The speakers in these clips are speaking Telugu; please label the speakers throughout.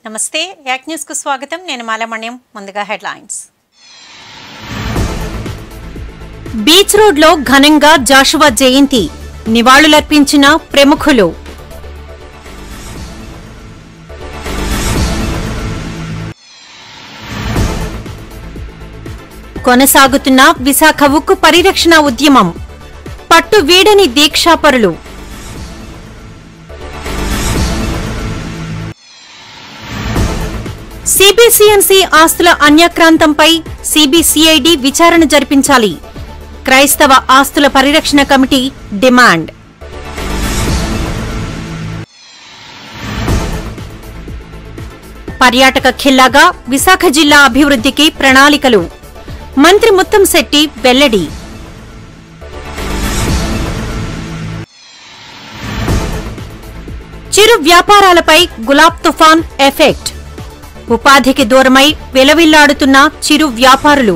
Speaker 1: నమస్తే యాక్ న్యూస్ కు స్వాగతం నేను మాలమణ్యం ముందుగా హెడ్లైన్స్ బీచ్ రోడ్లో ఘనంగా జాషువా జయంతి నివాళులర్పించిన ప్రముఖులు కొనసాగుతున్న విశాఖ ఉక్కు పరిరక్షణ ఉద్యమం పట్టు వీడని దీక్షాపరులు సిబిసిఎన్సి ఆస్తుల అన్యాక్రాంతంపై సిబిసిఐడి విచారణ జరిపించాలి క్రైస్తవ ఆస్తుల పరిరక్షణ కమిటీ డిమాండ్ పర్యాటక ఖిల్లాగా విశాఖ జిల్లా అభివృద్ధికి ప్రణాళికలు మంత్రి ముత్తంశెట్టి వెల్లడి చిరు వ్యాపారాలపై గులాబ్ తుఫాన్ ఎఫెక్ట్ ఉపాధికి దూరమై విలవిల్లాడుతున్న చిరు వ్యాపారులు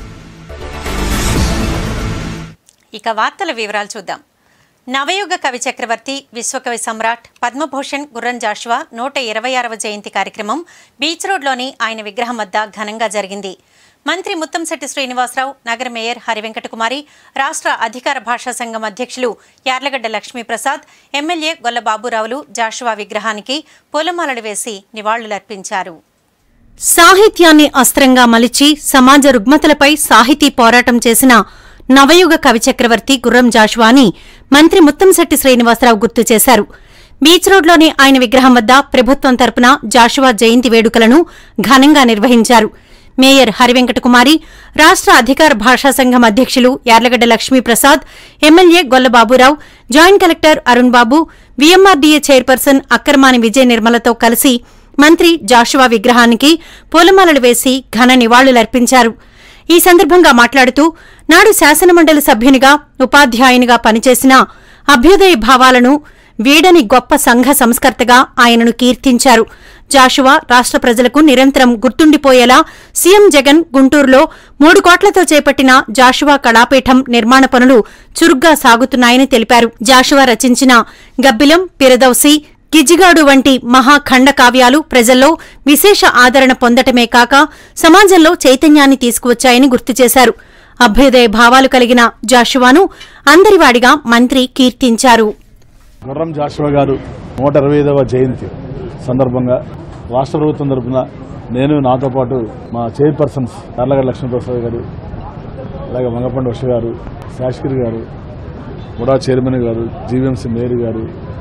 Speaker 1: ఇక వార్తల వివరాలు చూద్దాం నవయుగ కవి చక్రవర్తి విశ్వకవి సమ్రాట్ పద్మభూషణ్ గుర్రం జాషువా నూట ఇరవై ఆరవ జయంతి కార్యక్రమం బీచ్ రోడ్లోని ఆయన విగ్రహం వద్ద ఘనంగా జరిగింది మంత్రి ముత్తంశెట్టి శ్రీనివాసరావు నగర మేయర్ హరివెంకటకుమారి రాష్ట్ర అధికార భాషా సంఘం అధ్యక్షులు యార్లగడ్డ లక్ష్మీప్రసాద్ ఎమ్మెల్యే గొల్ల బాబురావులు జాషువా విగ్రహానికి పూలమాలలు వేసి నివాళులర్పించారు సాహిత్యాన్ని అస్త్రంగా మలిచి సమాజ రుగ్మతలపై సాహితీ పోరాటం చేసిన నవయుగ కవి చక్రవర్తి గుర్రం జాషువాని మంత్రి ముత్తంశెట్టి శ్రీనివాసరావు గుర్తు చేశారు బీచ్ రోడ్లోని ఆయన విగ్రహం వద్ద ప్రభుత్వం తరపున జాషువా జయంతి వేడుకలను ఘనంగా నిర్వహించారు మేయర్ హరివెంకటకుమారి రాష్ట్ర అధికార భాషా సంఘం అధ్యక్షులు Yarlagadda Lakshmiprasad MLA Golla Baburao joint collector Arun Babu VMRDA chairperson Akkaramani Vijaya నిర్మలతో కలిసి మంత్రి జాషువా విగ్రహానికి పూలమాలలు వేసి ఘన నివాళులర్పించారు ఈ సందర్భంగా మాట్లాడుతూ నాడు శాసనమండలి సభ్యునిగా ఉపాధ్యాయునిగా పనిచేసిన అభ్యుదయ భావాలను వీడని గొప్ప సంఘ సంస్కర్తగా ఆయనను కీర్తించారు జాషువా రాష్ట్ర ప్రజలకు నిరంతరం గుర్తుండిపోయేలా సీఎం జగన్ గుంటూరులో మూడు కోట్లతో చేపట్టిన జాషువా కళాపీఠం నిర్మాణ పనులు చురుగ్గా సాగుతున్నాయని తెలిపారు జాషువా రచించిన గబ్బిలం పిరదౌసి గిజిగాడు వంటి మహాఖండ కావ్యాలు ప్రజల్లో విశేష ఆదరణ పొందటమే కాక సమాజంలో చైతన్యాన్ని తీసుకువచ్చాయని గుర్తు చేశారు అభ్యుదయ భావాలు కలిగిన జాషువాను అందరివాడిగా మంత్రి కీర్తించారు
Speaker 2: గుర్రం జాషువా గారు నూట ఇరవై ఐదవ జయంతి సందర్భంగా రాష్ట్ర ప్రభుత్వం తరఫున నేను నాతో పాటు మా చైర్పర్సన్స్ ఎర్లగడ్డ లక్ష్మీప్రసాద్ గారు అలాగే మంగపండి ఉష గారు శాస్త్రి గారు ముడా చైర్మన్ గారు జీవీఎంసీ మేయర్ గారు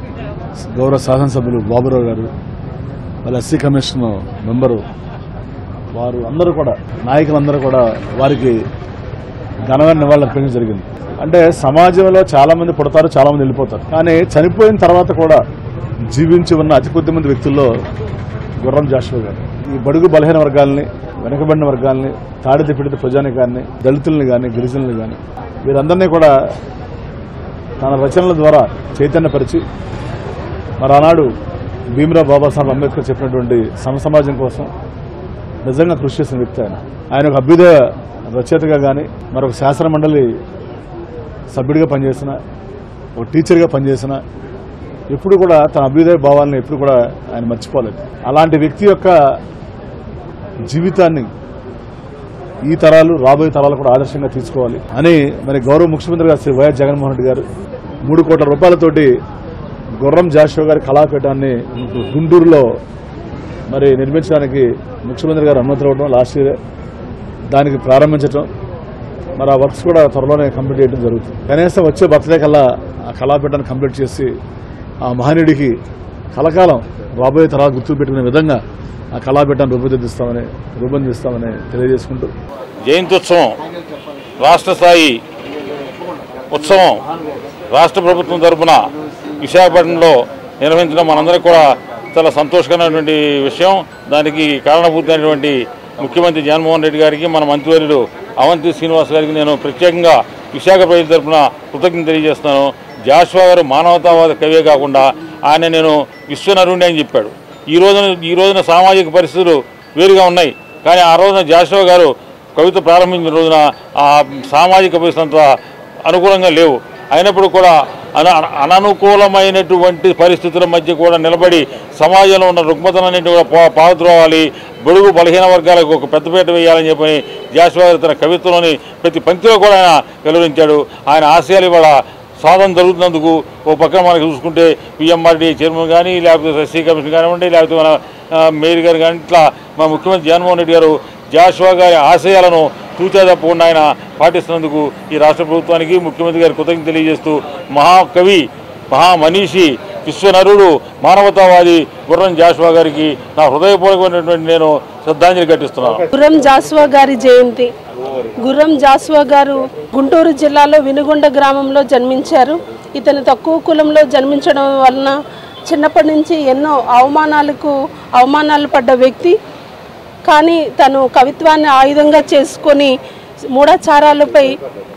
Speaker 2: గౌరవ శాసనసభ్యులు బాబురావు గారు వాళ్ళ ఎస్సీ కమిషన్ మెంబరు వారు అందరూ కూడా నాయకులందరూ కూడా వారికి ఘనమైన నివాళులు అర్పించడం జరిగింది అంటే సమాజంలో చాలా మంది పుడతారు చాలా మంది వెళ్ళిపోతారు కానీ చనిపోయిన తర్వాత కూడా జీవించి ఉన్న అతి కొద్ది మంది వ్యక్తుల్లో గుర్రం జాషువా గారు ఈ బడుగు బలహీన వర్గాల్ని వెనకబడిన వర్గాల్ని తాడిత పీడిత ప్రజానికాన్ని దళితుల్ని కానీ గిరిజనుల్ని కానీ వీరందరినీ కూడా తన రచనల ద్వారా చైతన్యపరిచి మరి ఆనాడు భీమరావు బాబాసాహెబ్ అంబేద్కర్ చెప్పినటువంటి సమ సమాజం కోసం నిజంగా కృషి చేసిన వ్యక్తి ఆయన ఆయన ఒక అభ్యుదయ రచయితగా కానీ మరొక శాసన మండలి సభ్యుడిగా పనిచేసిన ఒక టీచర్గా పనిచేసిన ఎప్పుడు కూడా తన అభ్యుదయ భావాలను ఎప్పుడు కూడా ఆయన మర్చిపోలేదు అలాంటి వ్యక్తి యొక్క జీవితాన్ని ఈ తరాలు రాబోయే తరాలు కూడా ఆదర్శంగా తీసుకోవాలి అని మరి గౌరవ ముఖ్యమంత్రి గారు శ్రీ వైఎస్ జగన్మోహన్ రెడ్డి గారు మూడు కోట్ల రూపాయలతోటి గుర్రం జాషువా గారి కళాపీఠాన్ని గుంటూరులో మరి నిర్మించడానికి ముఖ్యమంత్రి గారు అనుమతి ఇవ్వడం లాస్ట్ ఇయర్ దానికి ప్రారంభించడం మరి ఆ వర్క్స్ కూడా త్వరలోనే కంప్లీట్ చేయడం జరుగుతుంది కనీసం వచ్చే బర్త్డే కల్లా ఆ కళాపీఠాన్ని కంప్లీట్ చేసి ఆ మహనీయుడికి కలకాలం రాబోయే తరాలు గుర్తు పెట్టుకునే విధంగా ఆ కళాపీఠాన్ని రూపుదిద్దిస్తామని రూపొందిస్తామని తెలియజేసుకుంటూ
Speaker 3: జయంత్యుత్సవం రాష్ట్ర స్థాయి ఉత్సవం రాష్ట్ర ప్రభుత్వం తరపున విశాఖపట్నంలో నిర్వహించడం మనందరికీ కూడా చాలా సంతోషకరమైనటువంటి విషయం దానికి కారణభూతమైనటువంటి ముఖ్యమంత్రి జగన్మోహన్ రెడ్డి గారికి మన మంత్రివర్యులు అవంతి శ్రీనివాస్ గారికి నేను ప్రత్యేకంగా విశాఖ ప్రజల తరపున కృతజ్ఞత తెలియజేస్తున్నాను జాషువా గారు మానవతావాద కవే కాకుండా ఆయన నేను విశ్వనరుణి అని చెప్పాడు ఈ రోజున ఈ రోజున సామాజిక పరిస్థితులు వేరుగా ఉన్నాయి కానీ ఆ రోజున జాషువా గారు కవిత ప్రారంభించిన రోజున ఆ సామాజిక పరిస్థితి అంత అనుకూలంగా లేవు అయినప్పుడు కూడా అన అననుకూలమైనటువంటి పరిస్థితుల మధ్య కూడా నిలబడి సమాజంలో ఉన్న రుగ్మతలన్నింటి కూడా పా పాదుకోవాలి బడుగు బలహీన వర్గాలకు ఒక పెద్దపీట వేయాలని చెప్పని జాషువా గారు తన కవిత్వంలోని ప్రతి పంక్తిలో కూడా ఆయన వెలువరించాడు ఆయన ఆశయాలు ఇవాళ సాధన జరుగుతున్నందుకు ఓ పక్కన మనకి చూసుకుంటే పిఎంఆర్డీ చైర్మన్ కానీ లేకపోతే ఎస్సీ కమిషన్ కానివ్వండి లేకపోతే మన ఆ, మేయర్ గారు కానీ ఇట్లా మా ముఖ్యమంత్రి జగన్మోహన్ రెడ్డి గారు జాషువా గారి ఆశయాలను తూచా తప్పకుండా ఆయన పాటిస్తున్నందుకు ఈ రాష్ట్ర ప్రభుత్వానికి ముఖ్యమంత్రి గారి కృతజ్ఞత తెలియజేస్తూ మహాకవి మహామనీషి విశ్వనరుడు మానవతావాది గుర్రం జాషువా గారికి నా హృదయపూర్వకమైనటువంటి నేను శ్రద్ధాంజలి ఘటిస్తున్నాను
Speaker 4: గుర్రం జాస్వా గారి జయంతి గుర్రం జాస్వా గారు గుంటూరు జిల్లాలో వినుగొండ గ్రామంలో జన్మించారు ఇతను తక్కువ కులంలో జన్మించడం వలన చిన్నప్పటి నుంచి ఎన్నో అవమానాలకు అవమానాలు పడ్డ వ్యక్తి కానీ తను కవిత్వాన్ని ఆయుధంగా చేసుకొని మూఢాచారాలపై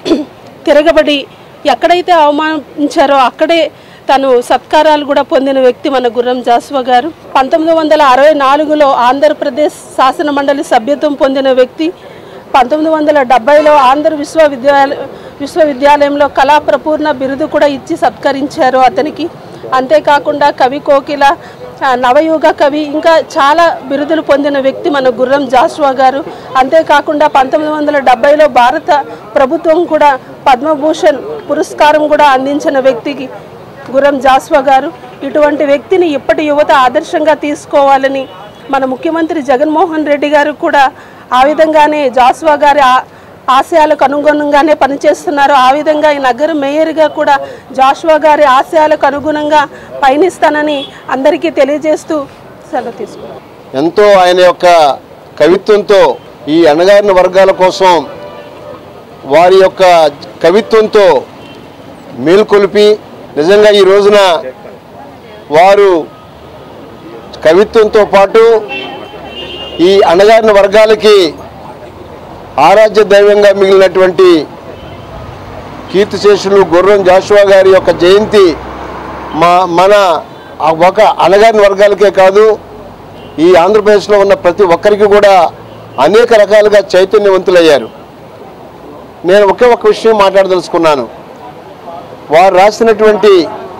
Speaker 4: తిరగబడి ఎక్కడైతే అవమానించారో అక్కడే తను సత్కారాలు కూడా పొందిన వ్యక్తి మన గుర్రం జాస్వా గారు పంతొమ్మిది వందల అరవై నాలుగులో ఆంధ్రప్రదేశ్ శాసన మండలి సభ్యత్వం పొందిన వ్యక్తి పంతొమ్మిది వందల డెబ్బైలో ఆంధ్ర విశ్వవిద్యాలయ విశ్వవిద్యాలయంలో కళా ప్రపూర్ణ బిరుదు కూడా ఇచ్చి సత్కరించారు అతనికి అంతేకాకుండా కవి కోకిల ఆ, నవయుగ కవి ఇంకా చాలా బిరుదులు పొందిన వ్యక్తి మన గుర్రం జాషువా గారు అంతేకాకుండా పంతొమ్మిది వందల డెబ్బైలో భారత ప్రభుత్వం కూడా పద్మభూషణ్ పురస్కారం కూడా అందించిన వ్యక్తికి గుర్రం జాస్వా గారు ఇటువంటి వ్యక్తిని ఇప్పటి యువత ఆదర్శంగా తీసుకోవాలని మన ముఖ్యమంత్రి జగన్మోహన్ రెడ్డి గారు కూడా ఆ విధంగానే జాస్వా గారి ఆ- ఆశయాలకు అనుగుణంగానే పనిచేస్తున్నారు ఆ విధంగా ఈ నగర మేయర్గా కూడా జాషువా గారి ఆశయాలకు అనుగుణంగా పయనిస్తానని అందరికీ తెలియజేస్తూ సెలవు తీసుకున్నాను
Speaker 5: ఎంతో ఆయన యొక్క కవిత్వంతో ఈ అణగారిన వర్గాల కోసం వారి యొక్క కవిత్వంతో మేల్కొలిపి నిజంగా ఈ రోజున వారు కవిత్వంతో పాటు ఈ అణగారిన వర్గాలకి ఆరాధ్య దైవంగా మిగిలినటువంటి కీర్తిశేషులు గుర్రం జాషువా గారి యొక్క జయంతి మా మన ఆ ఒక అణగారిన వర్గాలకే కాదు ఈ ఆంధ్రప్రదేశ్లో ఉన్న ప్రతి ఒక్కరికి కూడా అనేక రకాలుగా చైతన్యవంతులయ్యారు నేను ఒకే ఒక విషయం మాట్లాడదలుచుకున్నాను వారు రాసినటువంటి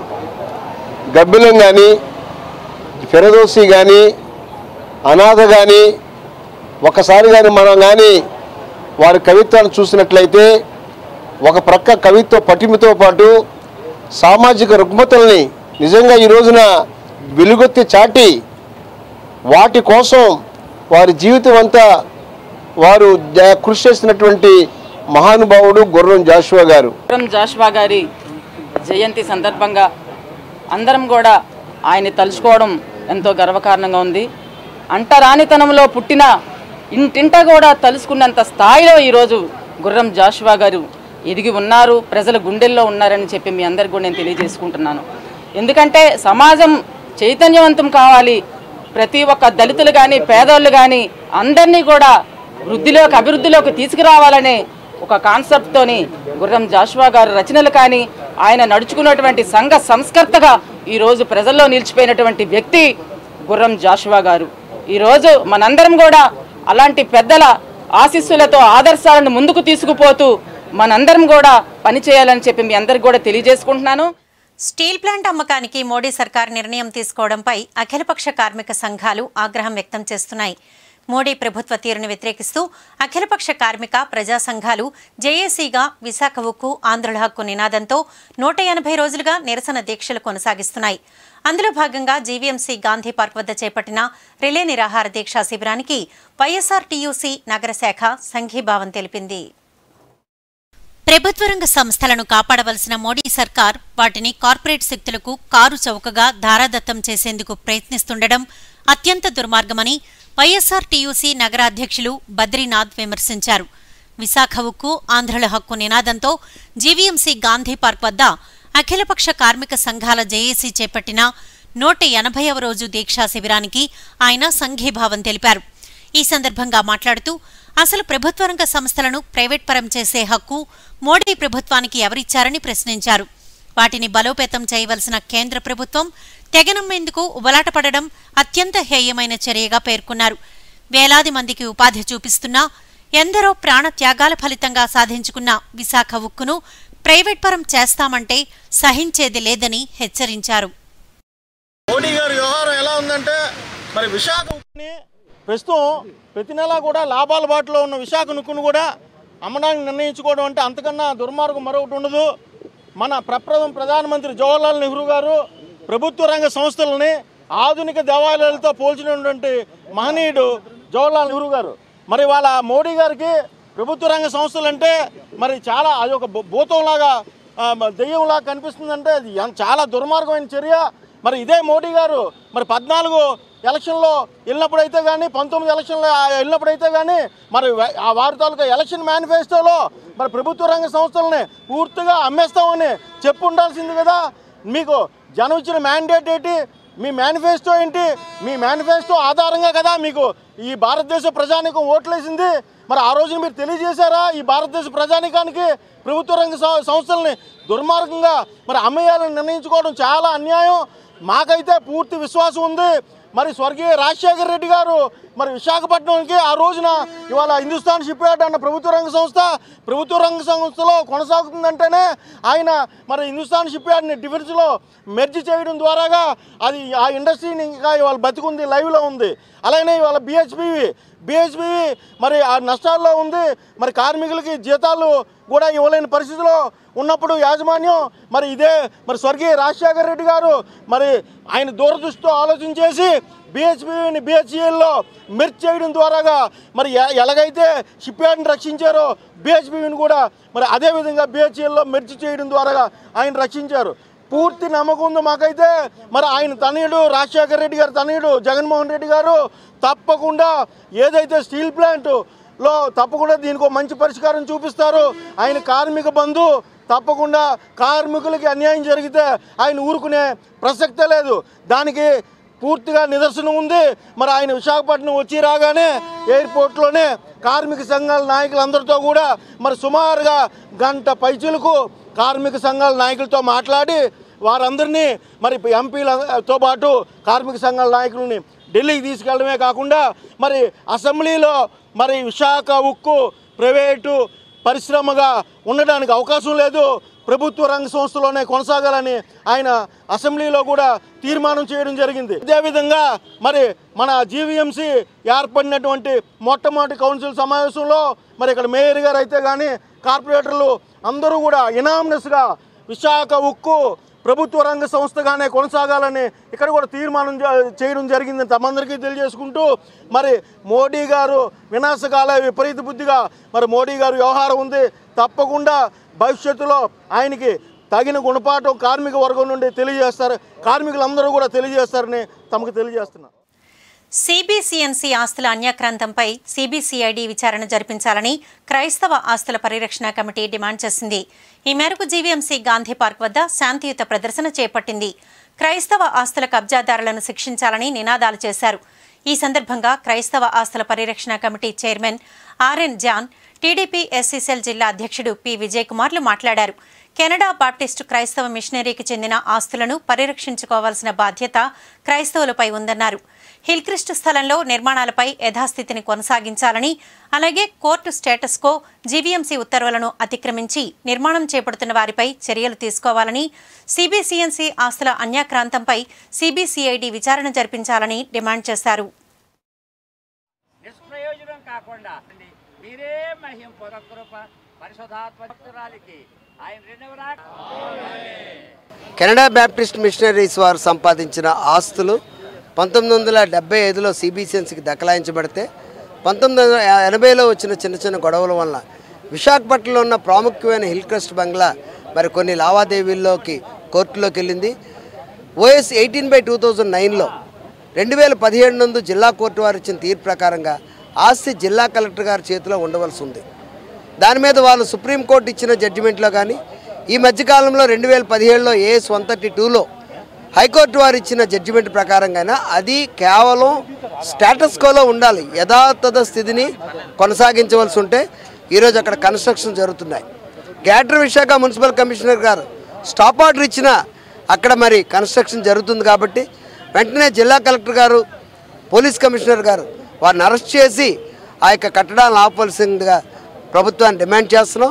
Speaker 5: గబ్బిలం కానీ ఫెరదోసి కానీ అనాథ కానీ ఒకసారి కానీ మనం కానీ వారి కవిత్వాన్ని చూసినట్లయితే ఒక ప్రక్క కవిత్వ పటిమతో పాటు సామాజిక రుగ్మతల్ని నిజంగా ఈ రోజున వెలుగొత్తి చాటి వాటి కోసం వారి జీవితం అంతా వారు జ- కృషి చేసినటువంటి మహానుభావుడు గుర్రం జాషువా గారు
Speaker 6: విక్రమ్ జాషువా గారి జయంతి సందర్భంగా అందరం కూడా ఆయన్ని తలుచుకోవడం ఎంతో గర్వకారణంగా ఉంది అంటరానితనంలో పుట్టిన ఇంటింట కూడా తలుసుకున్నంత స్థాయిలో ఈరోజు గుర్రం జాషువా గారు ఎదిగి ఉన్నారు ప్రజల గుండెల్లో ఉన్నారని చెప్పి మీ అందరికి కూడా నేను తెలియజేసుకుంటున్నాను ఎందుకంటే సమాజం చైతన్యవంతం కావాలి ప్రతి ఒక్క దళితులు కానీ పేదోళ్ళు కానీ అందరినీ కూడా వృద్ధిలోకి అభివృద్ధిలోకి తీసుకురావాలనే ఒక కాన్సెప్ట్తోని గుర్రం జాషువా గారు రచనలు కానీ ఆయన నడుచుకున్నటువంటి సంఘ సంస్కర్తగా ఈరోజు ప్రజల్లో నిలిచిపోయినటువంటి వ్యక్తి గుర్రం జాషువా గారు ఈరోజు మనందరం కూడా అలాంటి పెద్దల ఆశీస్సులతో ఆదర్శాలను ముందుకు తీసుకుపోతూ మనందరం కూడా పనిచేయాలని చెప్పి మీ అందరికి కూడా తెలియజేసుకుంటున్నాను
Speaker 1: స్టీల్ ప్లాంట్ అమ్మకానికి మోడీ సర్కార్ నిర్ణయం తీసుకోవడంపై అఖిలపక్ష కార్మిక సంఘాలు ఆగ్రహం వ్యక్తం చేస్తున్నాయి మోడీ ప్రభుత్వ తీరును వ్యతిరేకిస్తూ అఖిలపక్ష కార్మిక ప్రజా సంఘాలు జేఏసీగా విశాఖ ఉక్కు ఆంధ్రుల హక్కు నినాదంతో నూట ఎనభై రోజులుగా నిరసన దీక్షలు కొనసాగిస్తున్నాయి అందులో భాగంగా జీవీఎంసీ గాంధీ పార్క్ వద్ద చేపట్టిన రిలే నిరాహార దీక్షా శిబిరానికి వైఎస్ఆర్ టీయూసీ నగర శాఖ సంఘీభావం తెలిపింది ప్రభుత్వ రంగ సంస్థలను కాపాడవలసిన మోడీ సర్కార్ వాటిని కార్పొరేట్ శక్తులకు కారు చౌకగా ధారాదత్తం చేసేందుకు ప్రయత్నిస్తుండడం అత్యంత దుర్మార్గమని వైఎస్ఆర్ టీయూసీ నగర అధ్యక్షులు బద్రీనాథ్ విమర్శించారు విశాఖ ఉక్కు ఆంధ్రుల హక్కు నినాదంతో జీవీఎంసీ గాంధీ పార్క్ వద్ద అఖిలపక్ష కార్మిక సంఘాల జేఏసీ చేపట్టిన నూట ఎనభైవ రోజు దీక్షా శిబిరానికి ఆయన సంఘీభావం తెలిపారు ఈ సందర్భంగా మాట్లాడుతూ అసలు ప్రభుత్వ రంగ సంస్థలను ప్రైవేట్ పరం చేసే హక్కు మోడీ ప్రభుత్వానికి ఎవరిచ్చారని ప్రశ్నించారు వాటిని బలోపేతం చేయవలసిన కేంద్ర ప్రభుత్వం తెగనమ్మేందుకు ఉబలాటపడడం అత్యంత హేయమైన చర్యగా పేర్కొన్నారు వేలాది మందికి ఉపాధి చూపిస్తున్నా ఎందరో ప్రాణ త్యాగాల ఫలితంగా సాధించుకున్న విశాఖ ఉక్కును ప్రైవేట్ పరం చేస్తామంటే సహించేది లేదని హెచ్చరించారు
Speaker 7: మోడీ గారి వ్యవహారం ఎలా ఉందంటే మరి విశాఖ ఉక్కుని ప్రస్తుతం ప్రతి నెల కూడా లాభాల బాటలో ఉన్న విశాఖ ఉక్కును కూడా అమ్మడానికి నిర్ణయించుకోవడం అంటే అంతకన్నా దుర్మార్గం మరొకటి ఉండదు మన ప్రప్రథమ ప్రధానమంత్రి జవహర్లాల్ నెహ్రూ గారు ప్రభుత్వ రంగ సంస్థలని ఆధునిక దేవాలయాలతో పోల్చినటువంటి మహనీయుడు జవహర్లాల్ నెహ్రూ గారు మరి వాళ్ళ మోడీ గారికి ప్రభుత్వ రంగ సంస్థలు అంటే మరి చాలా అది ఒక భూ- భూతంలాగా ఆ, మ- దెయ్యంలాగా కనిపిస్తుందంటే అది ఎం- చాలా దుర్మార్గమైన చర్య మరి ఇదే మోడీ గారు మరి పద్నాలుగు ఎలక్షన్లో వెళ్ళినప్పుడైతే కానీ పంతొమ్మిది ఎలక్షన్లో ఆ వెళ్ళినప్పుడైతే కానీ మరి వా- ఆ వారి తాలూకా ఎలక్షన్ మేనిఫెస్టోలో మరి ప్రభుత్వ రంగ సంస్థలని పూర్తిగా అమ్మేస్తామని చెప్పు ఉండాల్సింది కదా మీకు జనం ఇచ్చిన మ్యాండేట్ ఏంటి మీ మేనిఫెస్టో ఏంటి మీ మేనిఫెస్టో ఆధారంగా కదా మీకు ఈ భారతదేశ ప్రజానికం ఓట్లేసింది మరి ఆ రోజున మీరు తెలియజేశారా ఈ భారతదేశ ప్రజానికానికి ప్రభుత్వ రంగ సం- సంస్థల్ని దుర్మార్గంగా మరి అమ్మేయాలని నిర్ణయించుకోవడం చాలా అన్యాయం మాకైతే పూర్తి విశ్వాసం ఉంది మరి స్వర్గీయ రాజశేఖర రెడ్డి గారు మరి విశాఖపట్నంకి ఆ రోజున ఇవాళ హిందుస్థాన్ షిప్ యార్డ్ అన్న ప్రభుత్వ రంగ సంస్థ ప్రభుత్వ రంగ సంస్థలో కొనసాగుతుందంటేనే ఆయన మరి హిందుస్థాన్ షిప్ యార్డ్ని డిఫెన్స్లో మెర్జ్ చేయడం ద్వారాగా అది ఆ ఇండస్ట్రీని ఇంకా ఇవాళ బతికుంది లైవ్లో ఉంది అలానే ఇవాళ బిహెచ్పివి బిహెచ్పివి మరి ఆ నష్టాల్లో ఉంది మరి కార్మికులకి జీతాలు కూడా ఇవ్వలేని పరిస్థితిలో ఉన్నప్పుడు యాజమాన్యం మరి ఇదే మరి స్వర్గీయ రాజశేఖర రెడ్డి గారు మరి ఆయన దూరదృష్టితో ఆలోచన చేసి బిహెచ్పిని బిహెచ్ఈఎల్లో మెర్చ్ చేయడం ద్వారాగా మరి ఎ- ఎలాగైతే షిప్ యార్డ్ని రక్షించారో బిహెచ్పిని కూడా మరి అదే విధంగా బిహెచ్ఈఎల్లో మెర్చ్ చేయడం ద్వారాగా ఆయన రక్షించారు పూర్తి నమ్మకం ఉంది మాకైతే మరి ఆయన తనయుడు రాజశేఖర రెడ్డి గారు తనయుడు జగన్మోహన్ రెడ్డి గారు తప్పకుండా ఏదైతే స్టీల్ ప్లాంట్ లో తప్పకుండా దీనికి ఒక మంచి పరిష్కారం చూపిస్తారు ఆయన కార్మిక బంధు తప్పకుండా కార్మికులకి అన్యాయం జరిగితే ఆయన ఊరుకునే ప్రసక్తే లేదు దానికి పూర్తిగా నిదర్శనం ఉంది మరి ఆయన విశాఖపట్నం వచ్చి రాగానే ఎయిర్పోర్ట్లోనే కార్మిక సంఘాల నాయకులందరితో కూడా మరి సుమారుగా గంట పైచులకు కార్మిక సంఘాల నాయకులతో మాట్లాడి వారందరినీ మరి ఎంపీలతో పాటు కార్మిక సంఘాల నాయకులని ఢిల్లీకి తీసుకెళ్ళడమే కాకుండా మరి అసెంబ్లీలో మరి విశాఖ ఉక్కు ప్రైవేటు పరిశ్రమగా ఉండడానికి అవకాశం లేదు ప్రభుత్వ రంగ సంస్థలోనే కొనసాగాలని ఆయన అసెంబ్లీలో కూడా తీర్మానం చేయడం జరిగింది అదేవిధంగా మరి మన జీవీఎంసీ ఏర్పడినటువంటి మొట్టమొదటి కౌన్సిల్ సమావేశంలో మరి ఇక్కడ మేయర్ గారు అయితే కానీ కార్పొరేటర్లు అందరూ కూడా ఇనామినస్గా విశాఖ ఉక్కు ప్రభుత్వ రంగ సంస్థగానే కొనసాగాలని ఇక్కడ కూడా తీర్మానం జ- చేయడం జరిగిందని తమందరికీ తెలియజేసుకుంటూ మరి మోడీ గారు వినాశకాల విపరీత బుద్ధిగా మరి మోడీ గారు వ్యవహారం ఉంది తప్పకుండా భవిష్యత్తులో ఆయనకి తగిన గుణపాఠం కార్మిక వర్గం నుండి తెలియజేస్తారు కార్మికులందరూ కూడా తెలియజేస్తారని తమకు తెలియజేస్తున్నారు
Speaker 1: సిబిసిఎన్సి ఆస్తుల అన్యాక్రాంతంపై సిబిసిఐడి విచారణ జరిపించాలని క్రైస్తవ ఆస్తుల పరిరక్షణ కమిటీ డిమాండ్ చేసింది ఈ మేరకు జీవీఎంసీ గాంధీ పార్క్ వద్ద శాంతియుత ప్రదర్శన చేపట్టింది క్రైస్తవ ఆస్తుల కబ్జాదారులను శిక్షించాలని నినాదాలు చేశారు ఈ సందర్భంగా క్రైస్తవ ఆస్తుల పరిరక్షణ committee chairman RN John TDP SC cell జిల్లా అధ్యక్షుడు పి విజయ్ కుమార్లు మాట్లాడారు కెనడా బాప్టిస్టు క్రైస్తవ మిషనరీకి చెందిన ఆస్తులను పరిరక్షించుకోవాల్సిన బాధ్యత క్రైస్తవులపై ఉందన్నారు హిల్క్రిస్ట్ స్థలంలో నిర్మాణాలపై యథాస్థితిని కొనసాగించాలని అలాగే కోర్టు స్టేటస్కో జీవీఎంసీ ఉత్తర్వులను అతిక్రమించి నిర్మాణం చేపడుతున్న వారిపై చర్యలు తీసుకోవాలని సిబిసిఎన్సి ఆస్తుల అన్యాక్రాంతంపై సిబిసిఐడి విచారణ జరిపించాలని డిమాండ్ చేశారు
Speaker 8: నిష్ప్రయోజనం కాకుండా మీరే మహిం పొరకృప పరిశుధాత్మరాలికి ఆయన రెండవ
Speaker 9: కెనడా బ్యాప్టిస్ట్ మిషనరీస్ వారు సంపాదించిన ఆస్తులు పంతొమ్మిది వందల డెబ్బై ఐదులో సిబిసిఎన్సికి దఖలాయించబడితే పంతొమ్మిది వందల ఎనభైలో వచ్చిన చిన్న చిన్న గొడవల వల్ల విశాఖపట్నంలో ఉన్న ప్రాముఖ్యమైన హిల్ క్రస్ట్ బంగ్లా మరి కొన్ని లావాదేవీల్లోకి కోర్టులోకి వెళ్ళింది OS eighteen by two thousand నైన్లో రెండు వేల పదిహేడు నందు జిల్లా కోర్టు వారు ఇచ్చిన తీర్పు ప్రకారంగా ఆస్తి జిల్లా కలెక్టర్ గారి చేతిలో ఉండవలసి ఉంది దాని మీద వాళ్ళు సుప్రీంకోర్టు ఇచ్చిన జడ్జిమెంట్లో కానీ ఈ మధ్యకాలంలో రెండు వేల పదిహేడులో ఏఎస్ వన్ థర్టీ టూలో హైకోర్టు వారు ఇచ్చిన జడ్జిమెంట్ ప్రకారంగా అది కేవలం స్టేటస్ కోలో ఉండాలి యథాతథ స్థితిని కొనసాగించవలసి ఉంటే ఈరోజు అక్కడ కన్స్ట్రక్షన్ జరుగుతున్నాయి గ్రేటర్ విశాఖ మున్సిపల్ కమిషనర్ గారు స్టాప్ ఆర్డర్ ఇచ్చిన అక్కడ మరి కన్స్ట్రక్షన్ జరుగుతుంది కాబట్టి వెంటనే జిల్లా కలెక్టర్ గారు పోలీస్ కమిషనర్ గారు వారిని అరెస్ట్ చేసి ఆ యొక్క కట్టడాలను ఆపవలసిందిగా ప్రభుత్వాన్ని డిమాండ్ చేస్తున్నాం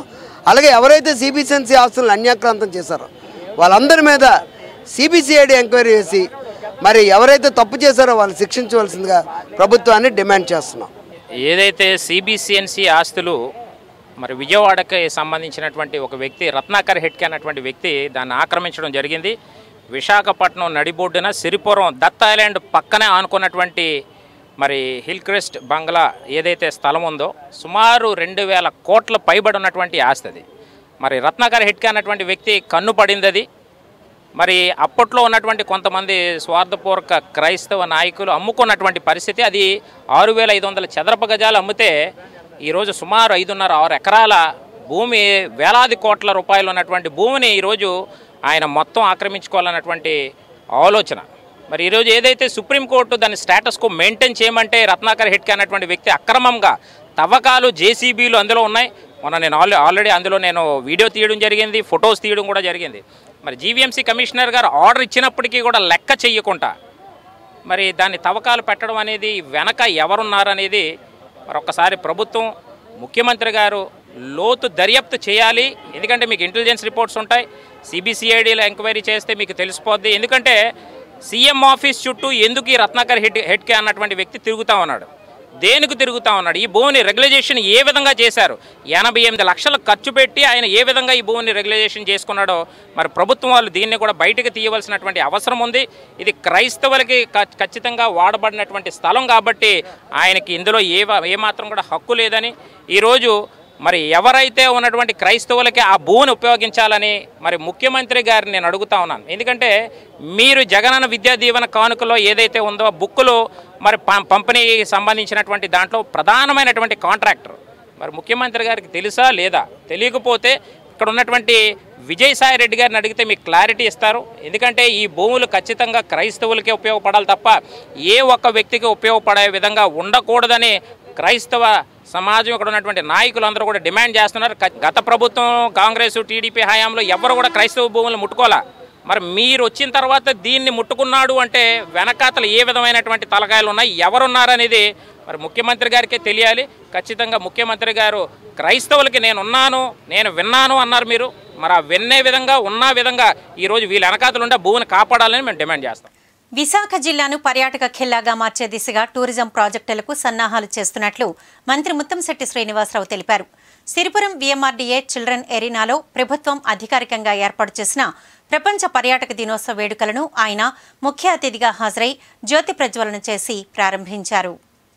Speaker 9: అలాగే ఎవరైతే సిబిసిఎన్సి ఆస్తులను అన్యాక్రాంతం చేశారో వాళ్ళందరి మీద సిబిసిఐడి ఎంక్వైరీ చేసి మరి ఎవరైతే తప్పు చేశారో వాళ్ళు శిక్షించవలసిందిగా ప్రభుత్వాన్ని డిమాండ్ చేస్తున్నాం
Speaker 10: ఏదైతే సిబిసిఎన్సి ఆస్తులు మరి విజయవాడకి సంబంధించినటువంటి ఒక వ్యక్తి రత్నాకర్ హెడ్కే అన్నటువంటి వ్యక్తి దాన్ని ఆక్రమించడం జరిగింది విశాఖపట్నం నడిబొడ్డున సిరిపురం దత్ ఐలాండ్ పక్కనే ఆనుకున్నటువంటి మరి హిల్ క్రెస్ట్ బంగ్లా ఏదైతే స్థలం ఉందో సుమారు రెండు వేల కోట్ల పైబడి ఉన్నటువంటి ఆస్తి అది మరి రత్నాకర్ హెడ్కే అన్నటువంటి వ్యక్తి కన్ను పడింది అది మరి అప్పట్లో ఉన్నటువంటి కొంతమంది స్వార్థపూర్వక క్రైస్తవ నాయకులు అమ్ముకున్నటువంటి పరిస్థితి అది ఆరు వేల ఐదు వందల చదరపు గజాలు అమ్మితే ఈరోజు సుమారు ఐదున్నర ఆరు ఎకరాల భూమి వేలాది కోట్ల రూపాయలు ఉన్నటువంటి భూమిని ఈరోజు ఆయన మొత్తం ఆక్రమించుకోవాలన్నటువంటి ఆలోచన మరి ఈరోజు ఏదైతే సుప్రీంకోర్టు దాని స్టేటస్కు మెయింటైన్ చేయమంటే రత్నాకర్ హెడ్కే అన్నటువంటి వ్యక్తి అక్రమంగా తవ్వకాలు జేసీబీలు అందులో ఉన్నాయి మొన్న నేను ఆల్రెడీ ఆల్రెడీ అందులో నేను వీడియో తీయడం జరిగింది ఫొటోస్ తీయడం కూడా జరిగింది మరి జీవీఎంసీ కమిషనర్ గారు ఆర్డర్ ఇచ్చినప్పటికీ కూడా లెక్క చెయ్యకుండా మరి దాన్ని తవ్వకాలు పెట్టడం అనేది వెనక ఎవరున్నారనేది మరి ఒక్కసారి ప్రభుత్వం ముఖ్యమంత్రి గారు లోతు దర్యాప్తు చేయాలి ఎందుకంటే మీకు ఇంటెలిజెన్స్ రిపోర్ట్స్ ఉంటాయి సిబిసిఐడిలో ఎంక్వైరీ చేస్తే మీకు తెలిసిపోద్ది ఎందుకంటే సీఎం ఆఫీస్ చుట్టూ ఎందుకు ఈ రత్నాకర్ హెడ్ హెడ్కే అన్నటువంటి వ్యక్తి తిరుగుతా ఉన్నాడు దేనికి తిరుగుతా ఉన్నాడు ఈ భూమిని రెగ్యులైజేషన్ ఏ విధంగా చేశారు ఎనభై ఎనిమిది లక్షలు ఖర్చు పెట్టి ఆయన ఏ విధంగా ఈ భూమిని రెగ్యులైజేషన్ చేసుకున్నాడో మరి ప్రభుత్వం వాళ్ళు దీన్ని కూడా బయటకు తీయవలసినటువంటి అవసరం ఉంది ఇది క్రైస్తవులకి ఖ- ఖచ్చితంగా వాడబడినటువంటి స్థలం కాబట్టి ఆయనకి ఇందులో ఏ వ- ఏమాత్రం కూడా హక్కు లేదని ఈరోజు మరి ఎవరైతే ఉన్నటువంటి క్రైస్తవులకి ఆ భూమిని ఉపయోగించాలని మరి ముఖ్యమంత్రి గారిని నేను అడుగుతా ఉన్నాను ఎందుకంటే మీరు జగనన్న విద్యా దీవెన కానుకలో ఏదైతే ఉందో బుక్కులు మరి పం- పంపిణీకి సంబంధించినటువంటి దాంట్లో ప్రధానమైనటువంటి కాంట్రాక్టర్ మరి ముఖ్యమంత్రి గారికి తెలుసా లేదా తెలియకపోతే ఇక్కడ ఉన్నటువంటి విజయసాయి రెడ్డి గారిని అడిగితే మీకు క్లారిటీ ఇస్తారు ఎందుకంటే ఈ భూములు ఖచ్చితంగా క్రైస్తవులకే ఉపయోగపడాలి తప్ప ఏ ఒక్క వ్యక్తికి ఉపయోగపడే విధంగా ఉండకూడదని క్రైస్తవ సమాజం ఇక్కడ ఉన్నటువంటి నాయకులందరూ కూడా డిమాండ్ చేస్తున్నారు క- గత ప్రభుత్వం కాంగ్రెస్ టీడీపీ హయాంలో ఎవరు కూడా క్రైస్తవ భూములు ముట్టుకోలే మరి మీరు వచ్చిన తర్వాత దీన్ని ముట్టుకున్నాడు అంటే వెనకాతలు ఏ విధమైనటువంటి తలకాయలు ఉన్నాయి ఎవరున్నారనేది మరి ముఖ్యమంత్రి గారికే తెలియాలి ఖచ్చితంగా ముఖ్యమంత్రి గారు క్రైస్తవులకి నేను ఉన్నాను నేను విన్నాను అన్నారు మీరు మరి ఆ విన్నే విధంగా ఉన్న విధంగా ఈరోజు వీళ్ళ వెనకాతలు ఉండే భూమిని కాపాడాలని మేము డిమాండ్ చేస్తాం
Speaker 1: విశాఖ జిల్లాను పర్యాటక ఖిల్లాగా మార్చే దిశగా టూరిజం ప్రాజెక్టులకు సన్నాహాలు చేస్తున్నట్లు మంత్రి ముత్తంశెట్టి శ్రీనివాసరావు తెలిపారు సిరిపురం విఎంఆర్డీఏ చిల్డ్రన్ ఎరీనాలో ప్రభుత్వం అధికారికంగా ఏర్పాటు చేసిన ప్రపంచ పర్యాటక దినోత్సవ వేడుకలను ఆయన ముఖ్య అతిథిగా హాజరై జ్యోతి ప్రజ్వలన చేసి ప్రారంభించారు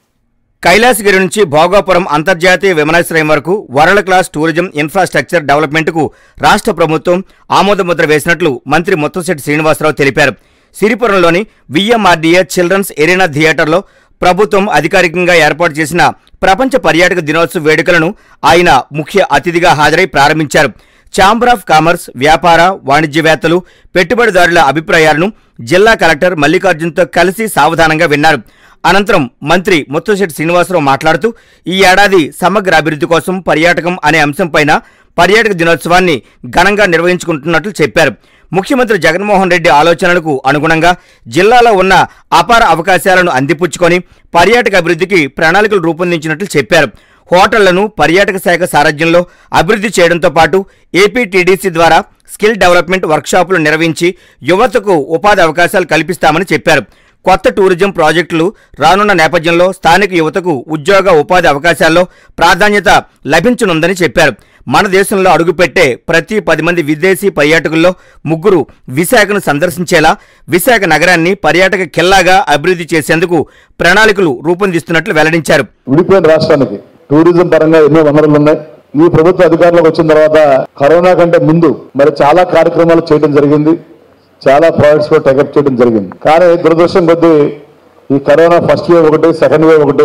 Speaker 11: కైలాసగిరి నుంచి భోగాపురం అంతర్జాతీయ విమానాశ్రయం వరకు వరల్డ్ క్లాస్ టూరిజం ఇన్ఫ్రాస్ట్రక్చర్ డెవలప్మెంట్కు రాష్ట్ర ప్రభుత్వం ఆమోదముద్ర వేసినట్లు మంత్రి ముత్తంశెట్టి శ్రీనివాసరావు తెలిపారు సిరిపురంలోని విఎంఆర్డీఏ చిల్డ్రన్స్ ఎరీనా థియేటర్లో ప్రభుత్వం అధికారికంగా ఏర్పాటు చేసిన ప్రపంచ పర్యాటక దినోత్సవ వేడుకలను ఆయన ముఖ్య అతిథిగా హాజరై ప్రారంభించారు ఛాంబర్ ఆఫ్ కామర్స్ వ్యాపార వాణిజ్యవేత్తలు పెట్టుబడిదారుల అభిప్రాయాలను జిల్లా కలెక్టర్ మల్లికార్జున్తో కలిసి సావధానంగా విన్నారు అనంతరం మంత్రి ముత్తంశెట్టి శ్రీనివాసరావు మాట్లాడుతూ ఈ ఏడాది సమగ్ర అభివృద్ధి కోసం పర్యాటకం అనే అంశంపైన పర్యాటక దినోత్సవాన్ని ఘనంగా నిర్వహించుకుంటున్నట్లు చెప్పారు ముఖ్యమంత్రి జగన్మోహన్ రెడ్డి ఆలోచనలకు అనుగుణంగా జిల్లాలో ఉన్న అపార అవకాశాలను అందిపుచ్చుకొని పర్యాటక అభివృద్ధికి ప్రణాళికలు రూపొందించినట్లు చెప్పారు హోటళ్లను పర్యాటక శాఖ సారథ్యంలో అభివృద్ధి చేయడంతో పాటు ఏపీటీడీసీ ద్వారా స్కిల్ డెవలప్మెంట్ వర్క్షాపులు నిర్వహించి యువతకు ఉపాధి అవకాశాలు కల్పిస్తామని చెప్పారు కొత్త టూరిజం ప్రాజెక్టులు రానున్న నేపథ్యంలో స్థానిక యువతకు ఉద్యోగ ఉపాధి అవకాశాల్లో ప్రాధాన్యత లభించనుందని చెప్పారు మన దేశంలో అడుగుపెట్టే ప్రతి పది మంది విదేశీ పర్యాటకుల్లో ముగ్గురు విశాఖను సందర్శించేలా విశాఖ నగరాన్ని పర్యాటక కిల్లాగా అభివృద్ధి చేసేందుకు ప్రణాళికలు రూపొందిస్తున్నట్లు వెల్లడించారు
Speaker 2: విడిపోయిన రాష్ట్రానికి టూరిజం పరంగా ఎన్నో వనరులు ఉన్నాయి ఈ ప్రభుత్వ అధికారంలోకి వచ్చిన తర్వాత కరోనా కంటే ముందు మరి చాలా కార్యక్రమాలు చేయడం జరిగింది చాలా ప్రాజెక్ట్స్ కూడా టెకప్ చేయడం జరిగింది కానీ దురదృష్టం కొద్దీ ఈ కరోనా ఫస్ట్ వేవ్ ఒకటి సెకండ్ వేవ్ ఒకటి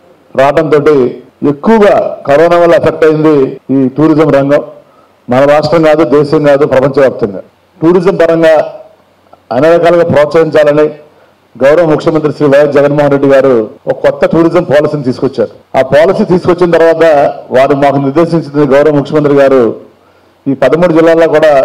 Speaker 2: రావడంతో ఎక్కువగా కరోనా వల్ల ఎఫెక్ట్ అయింది ఈ టూరిజం రంగం మన రాష్ట్రం కాదు దేశం కాదు ప్రపంచవ్యాప్తంగా టూరిజం పరంగా అన్ని రకాలుగా ప్రోత్సహించాలని గౌరవ ముఖ్యమంత్రి శ్రీ వైఎస్ జగన్మోహన్ రెడ్డి గారు ఒక కొత్త టూరిజం పాలసీని తీసుకొచ్చారు ఆ పాలసీ తీసుకొచ్చిన తర్వాత వారు మాకు నిర్దేశించిన గౌరవ ముఖ్యమంత్రి గారు ఈ పదమూడు జిల్లాల్లో కూడా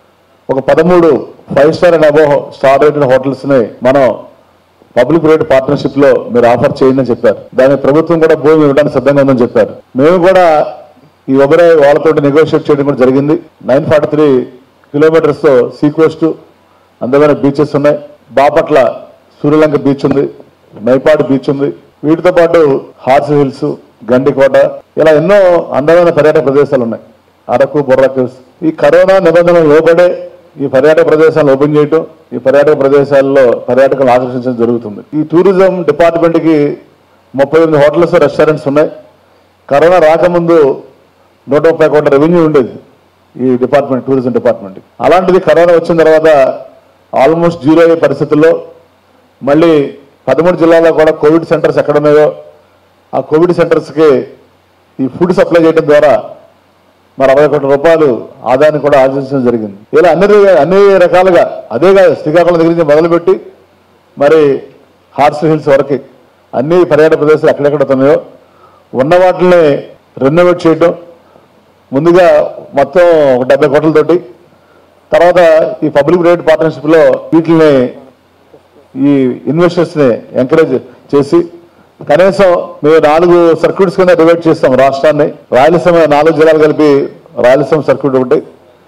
Speaker 2: ఒక పదమూడు five star and above star rated hotels ని మనం పబ్లిక్ ప్రైవేట్ పార్ట్నర్షిప్ లో మీరు ఆఫర్ చేయండి అని చెప్పారు దాని ప్రభుత్వం కూడా భూమి ఇవ్వడానికి సిద్ధంగా ఉందని చెప్పారు మేము కూడా ఈ ఒబరాయ్ వాళ్ళతో నెగోషియేట్ చేయడం కూడా జరిగింది నైన్ ఫార్టీ త్రీ కిలోమీటర్స్తో సీ కోస్ట్ అందమైన బీచెస్ ఉన్నాయి బాపట్ల సూర్యలంక బీచ్ ఉంది మైపాడు బీచ్ ఉంది వీటితో పాటు హార్స్ హిల్స్ గండికోట ఇలా ఎన్నో అందమైన పర్యాటక ప్రదేశాలు ఉన్నాయి అరకు బొర్రా కేవ్స్ ఈ కరోనా నిబంధనలు లోబడే ఈ పర్యాటక ప్రదేశాలను ఓపెన్ చేయటం ఈ పర్యాటక ప్రదేశాల్లో పర్యాటకులను ఆకర్షించడం జరుగుతుంది ఈ టూరిజం డిపార్ట్మెంట్కి ముప్పై ఎనిమిది హోటల్స్ రెస్టారెంట్స్ ఉన్నాయి కరోనా రాకముందు నూట ముప్పై కోట్ల రెవెన్యూ ఉండేది ఈ డిపార్ట్మెంట్ టూరిజం డిపార్ట్మెంట్ అలాంటిది కరోనా వచ్చిన తర్వాత ఆల్మోస్ట్ జీరో అయ్యే పరిస్థితుల్లో మళ్ళీ పదమూడు జిల్లాల్లో కూడా కోవిడ్ సెంటర్స్ ఎక్కడ ఉన్నాయో ఆ కోవిడ్ సెంటర్స్కి ఈ ఫుడ్ సప్లై చేయడం ద్వారా మరి అరవై కోట్ల రూపాయలు ఆదాయాన్ని కూడా ఆర్జించడం జరిగింది ఇలా అన్ని అన్ని రకాలుగా అదే కాదు శ్రీకాకుళం దగ్గర నుంచి మొదలుపెట్టి మరి హార్స్ హిల్స్ వరకు అన్ని పర్యాటక ప్రదేశాలు ఎక్కడెక్కడ ఉన్నాయో ఉన్న వాటిని రెనోవేట్ చేయడం ముందుగా మొత్తం ఒక డెబ్బై కోట్లతోటి తర్వాత ఈ పబ్లిక్ ప్రైవేట్ పార్ట్నర్షిప్లో వీటిని ఈ ఇన్వెస్టర్స్ని ఎంకరేజ్ చేసి కనీసం మేము నాలుగు సర్క్యూట్స్ కింద డివైడ్ చేస్తాం రాష్ట్రాన్ని రాయలసీమ నాలుగు జిల్లాలు కలిపి రాయలసీమ సర్క్యూట్ ఒకటి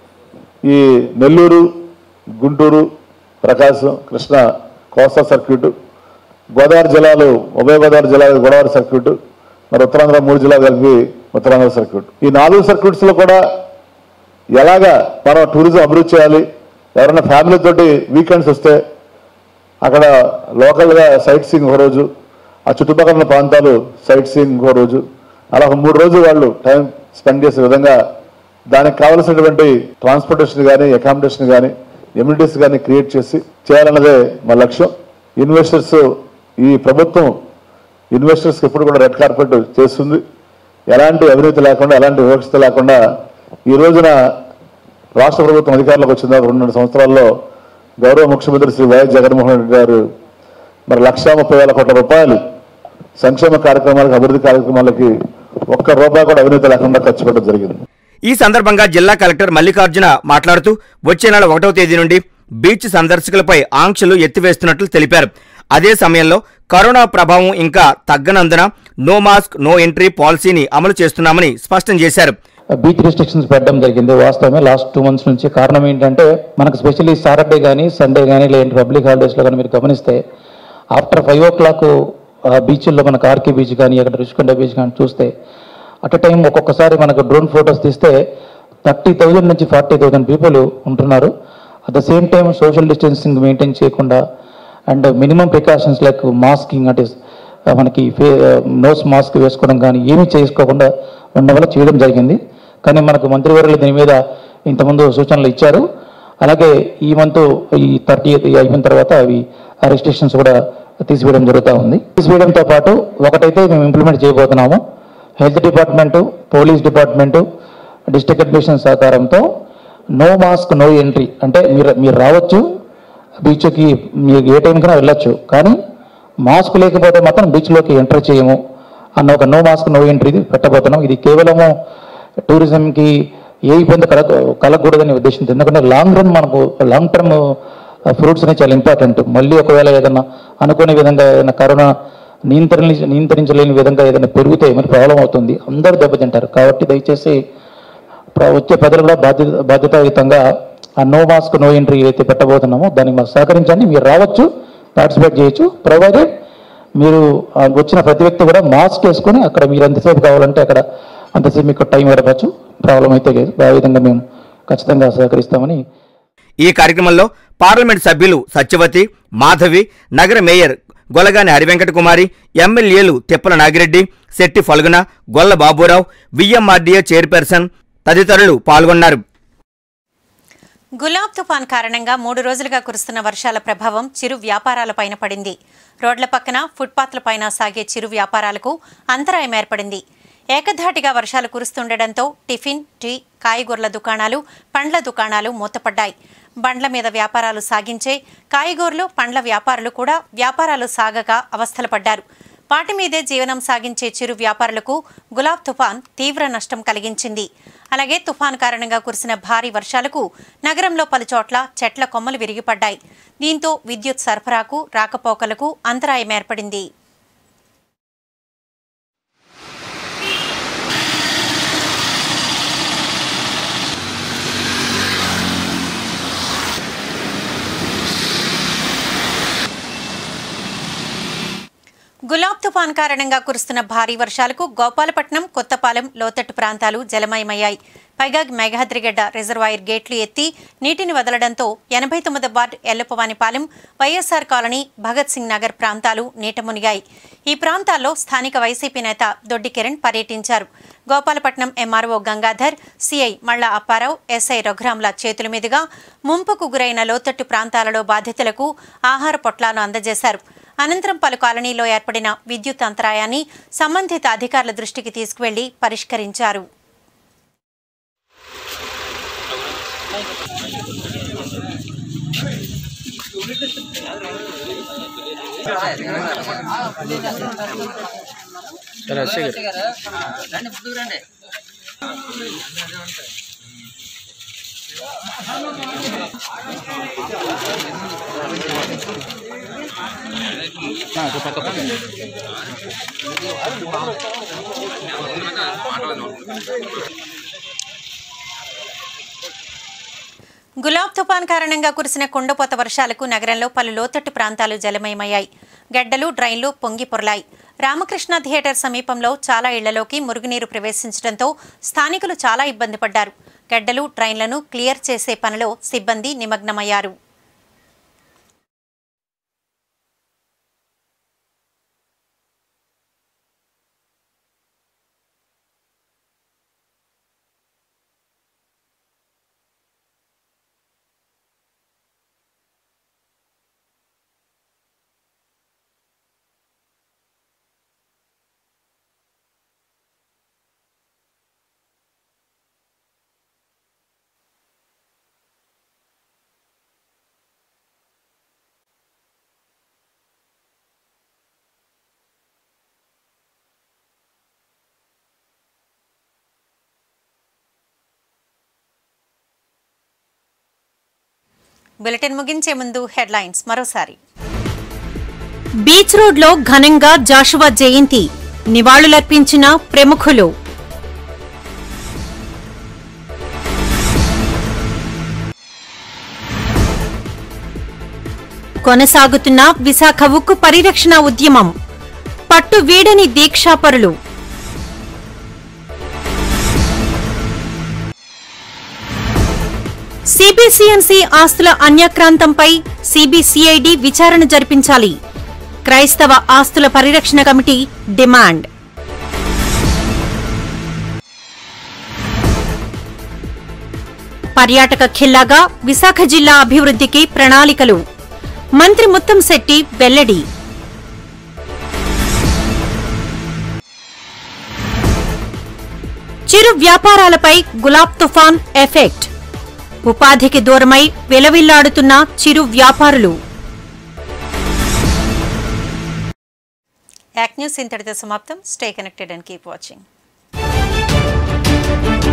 Speaker 2: ఈ నెల్లూరు గుంటూరు ప్రకాశం కృష్ణ కోస్తా సర్క్యూట్ గోదావరి జిల్లాలు ఉభయ గోదావరి జిల్లాలు గోదావరి సర్క్యూట్ మరి ఉత్తరాంధ్ర మూడు జిల్లాలు కలిపి ఉత్తరాంధ్ర సర్క్యూట్ ఈ నాలుగు సర్క్యూట్స్లో కూడా ఎలాగా మనం టూరిజం అభివృద్ధి చేయాలి ఎవరైనా ఫ్యామిలీ తోటి వీకెండ్స్ వస్తే అక్కడ లోకల్గా సైట్ సీయింగ్ ఒక రోజు ఆ చుట్టుపక్కల ఉన్న ప్రాంతాలు సైట్ సీయింగ్ ఇంకో రోజు అలా ఒక మూడు రోజులు వాళ్ళు టైం స్పెండ్ చేసే విధంగా దానికి కావలసినటువంటి ట్రాన్స్పోర్టేషన్ కానీ అకామిడేషన్ కానీ ఎమ్యూనిటీస్ కానీ క్రియేట్ చేసి చేయాలన్నదే మా లక్ష్యం ఇన్వెస్టర్స్ ఈ ప్రభుత్వం ఇన్వెస్టర్స్కి ఎప్పుడు కూడా రెడ్ కార్పెట్ చేస్తుంది ఎలాంటి అవినీతి లేకుండా ఎలాంటి వివక్షత లేకుండా ఈ రోజున రాష్ట్ర ప్రభుత్వం అధికారంలోకి వచ్చిన తర్వాత రెండున్నర సంవత్సరాల్లో గౌరవ ముఖ్యమంత్రి శ్రీ వైఎస్ జగన్మోహన్ రెడ్డి గారు మరి లక్షా ముప్పై వేల కోట్ల రూపాయలు సంక్షేమ కార్యక్రమాలకు అభివృద్ధి కార్యక్రమాలకి ఒక్క రూపాయి కూడా అవినీతి లేకుండా ఖర్చు పెట్టడం జరిగింది
Speaker 11: ఈ సందర్భంగా జిల్లా కలెక్టర్ మల్లికార్జున మాట్లాడుతూ వచ్చే నెల ఒకటవ తేదీ నుండి బీచ్ సందర్శకులపై ఆంక్షలు ఎత్తివేస్తున్నట్లు తెలిపారు అదే సమయంలో కరోనా ప్రభావం ఇంకా తగ్గనందున నో మాస్క్ నో ఎంట్రీ పాలసీని అమలు చేస్తున్నామని స్పష్టం చేశారు
Speaker 12: బీచ్ రెస్ట్రిక్షన్స్ పెట్టడం జరిగింది వాస్తవమే లాస్ట్ టూ మంత్స్ నుంచి కారణం ఏంటంటే మనకు స్పెషల్లీ సాటర్డే కానీ సండే కానీ లేదంటే పబ్లిక్ హాలిడేస్లో కానీ మీరు గమనిస్తే ఆఫ్టర్ ఫైవ్ ఓ క్లాక్ బీచ్ల్లో మనకు ఆర్కే బీచ్ కానీ అక్కడ రుషికొండ బీచ్ కానీ చూస్తే అట్ టైం ఒక్కొక్కసారి మనకు డ్రోన్ ఫొటోస్ తీస్తే థర్టీ థౌజండ్ నుంచి ఫార్టీ థౌజండ్ పీపుల్ ఉంటున్నారు at the same time social distancing maintain చేయకుండా and minimum precautions like masking అంటే ఆ, మనకి ఫే నోస్ మాస్క్ వేసుకోవడం కానీ ఏమీ చేసుకోకుండా ఉండడం వల్ల చేయడం జరిగింది కానీ మనకు మంత్రివర్యులు దీని మీద ఇంతకుముందు సూచనలు ఇచ్చారు అలాగే ఈ మంత్ ఈ థర్టీ అయిపోయిన తర్వాత అవి ఆ రెస్ట్రిక్షన్స్ కూడా తీసివేయడం జరుగుతూ ఉంది తీసివేయడంతో పాటు ఒకటైతే మేము ఇంప్లిమెంట్ చేయబోతున్నాము health department police department district administration సహకారంతో నో మాస్క్ నో ఎంట్రీ అంటే మీరు మీరు రావచ్చు బీచ్కి మీరు ఏ టైంకైనా వెళ్ళొచ్చు కానీ మాస్క్ లేకపోతే మాత్రం బీచ్లోకి ఎంటర్ చేయము అన్న ఒక నో మాస్క్ నో ఎంట్రీ పెట్టబోతున్నాం ఇది కేవలము టూరిజంకి ఏ ఇబ్బంది కలగ కలగకూడదనే ఉద్దేశంతో ఎందుకంటే లాంగ్ రన్ మనకు లాంగ్ టర్మ్ ఫ్రూట్స్ అనేవి చాలా ఇంపార్టెంట్ మళ్ళీ ఒకవేళ ఏదైనా అనుకునే విధంగా ఏదైనా కరోనా నియంత్రణ నియంత్రించలేని విధంగా ఏదైనా పెరిగితే మరి ప్రాబ్లం అవుతుంది అందరూ దెబ్బతింటారు కాబట్టి దయచేసి ప్ర- వచ్చే ప్రజలు కూడా బాధ్యత బాధ్యతాయుతంగా ఆ నో మాస్క్ నో ఎంట్రీ ఏదైతే పెట్టబోతున్నామో దానికి మాకు సహకరించండి మీరు రావచ్చు పార్టిసిపేట్ చేయొచ్చు ప్రొవైడెడ్ మీరు ఆ, వచ్చిన ప్రతి వ్యక్తి కూడా మాస్క్ వేసుకొని అక్కడ మీరు ఎంతసేపు కావాలంటే అక్కడ అంతసేపు మీకు టైం గడపచ్చు ప్రాబ్లం అయితే లేదు ఆ విధంగా మేము ఖచ్చితంగా సహకరిస్తామని
Speaker 11: ఈ కార్యక్రమంలో పార్లమెంట్ సభ్యులు సత్యవతి మాధవి నగర మేయర్ గొలగాని హరివెంకట కుమారి ఎమ్మెల్యేలు తిప్పల నాగిరెడ్డి శెట్టి ఫల్గున గొల్ల బాబురావు విఎంఆర్డీఏ చైర్పర్సన్ తదితరులు పాల్గొన్నారు
Speaker 1: గులాబ్ తుఫాన్ కారణంగా మూడు రోజులుగా కురుస్తున్న వర్షాల ప్రభావం చిరు వ్యాపారాలపైన పడింది రోడ్ల పక్కన ఫుట్పాత్లపైన సాగే చిరు వ్యాపారాలకు అంతరాయం ఏర్పడింది ఏకధాటిగా వర్షాలు కురుస్తుండటంతో టిఫిన్ టీ కాయగూరల దుకాణాలు పండ్ల దుకాణాలు మూతపడ్డాయి బండ్ల మీద వ్యాపారాలు సాగించే కాయగూరలు పండ్ల వ్యాపారులు కూడా వ్యాపారాలు సాగక అవస్థలు పడ్డారు వాటి మీదే జీవనం సాగించే చిరు వ్యాపారులకు గులాబ్ తుఫాన్ తీవ్ర నష్టం కలిగించింది అలాగే తుఫాన్ కారణంగా కురిసిన భారీ వర్షాలకు నగరంలో పలుచోట్ల చెట్ల కొమ్మలు విరిగిపడ్డాయి దీంతో విద్యుత్ సరఫరాకు రాకపోకలకు అంతరాయం ఏర్పడింది గులాబ్ తుఫాన్ కారణంగా కురుస్తున్న భారీ వర్షాలకు గోపాలపట్నం కొత్తపాలెం లోతట్టు ప్రాంతాలు జలమయమయ్యాయి పైగా మేఘాద్రిగడ్డ రిజర్వాయర్ గేట్లు ఎత్తి నీటిని వదలడంతో ఎనభై తొమ్మిది ward Yellapavanipalem YSR colony Bhagat Singh Nagar ప్రాంతాలు నీట మునిగాయి ఈ ప్రాంతాల్లో స్థానిక వైసీపీ నేత దొడ్డి కిరణ్ పర్యటించారు గోపాలపట్నం ఎంఆర్ఓ గంగాధర్ సిఐ మళ్ళా అప్పారావు ఎస్ఐ రఘురాంల చేతుల మీదుగా ముంపుకు గురైన లోతట్టు ప్రాంతాలలో బాధితులకు ఆహార పొట్లాలను అందజేశారు అనంతరం పలు కాలనీలో ఏర్పడిన విద్యుత్ అంతరాయాన్ని సంబంధిత అధికారుల దృష్టికి తీసుకువెళ్లి పరిష్కరించారు గులాబ్ తుఫాన్ కారణంగా కురిసిన కుండపోత వర్షాలకు నగరంలో పలు లోతట్టు ప్రాంతాలు జలమయమయ్యాయి గడ్డలు డ్రైన్లు పొంగి పొరలాయి రామకృష్ణ థియేటర్ సమీపంలో చాలా ఇళ్లలోకి మురుగునీరు ప్రవేశించడంతో స్థానికులు చాలా ఇబ్బంది పడ్డారు గడ్డలు డ్రైన్లను క్లియర్ చేసే పనిలో సిబ్బంది నిమగ్నమయ్యారు బులెటిన్ ముగించే ముందు హెడ్లైన్స్ మరోసారి బీచ్ రోడ్లో ఘనంగా జాషువా జయంతి నివాళులర్పించిన ప్రముఖులు కొనసాగుతున్న విశాఖ ఉక్కు పరిరక్షణ ఉద్యమం పట్టు వీడని దీక్షాపరులు సిబిసిఎన్సి ఆస్తుల అన్యాక్రాంతంపై సిబిసిఐడి విచారణ జరిపించాలి క్రైస్తవ ఆస్తుల పరిరక్షణ కమిటీ డిమాండ్ పర్యాటక ఖిల్లాగా విశాఖ జిల్లా అభివృద్ధికి ప్రణాళికలు మంత్రి ముత్తంశెట్టి వెల్లడి చిరు వ్యాపారాలపై గులాబ్ తుఫాన్ ఎఫెక్ట్ ఉపాధికి దూరమై విలవిల్లాడుతున్న చిరు వ్యాపారులు యాక్ న్యూస్ ఇంతటితో సమాప్తం stay connected and keep watching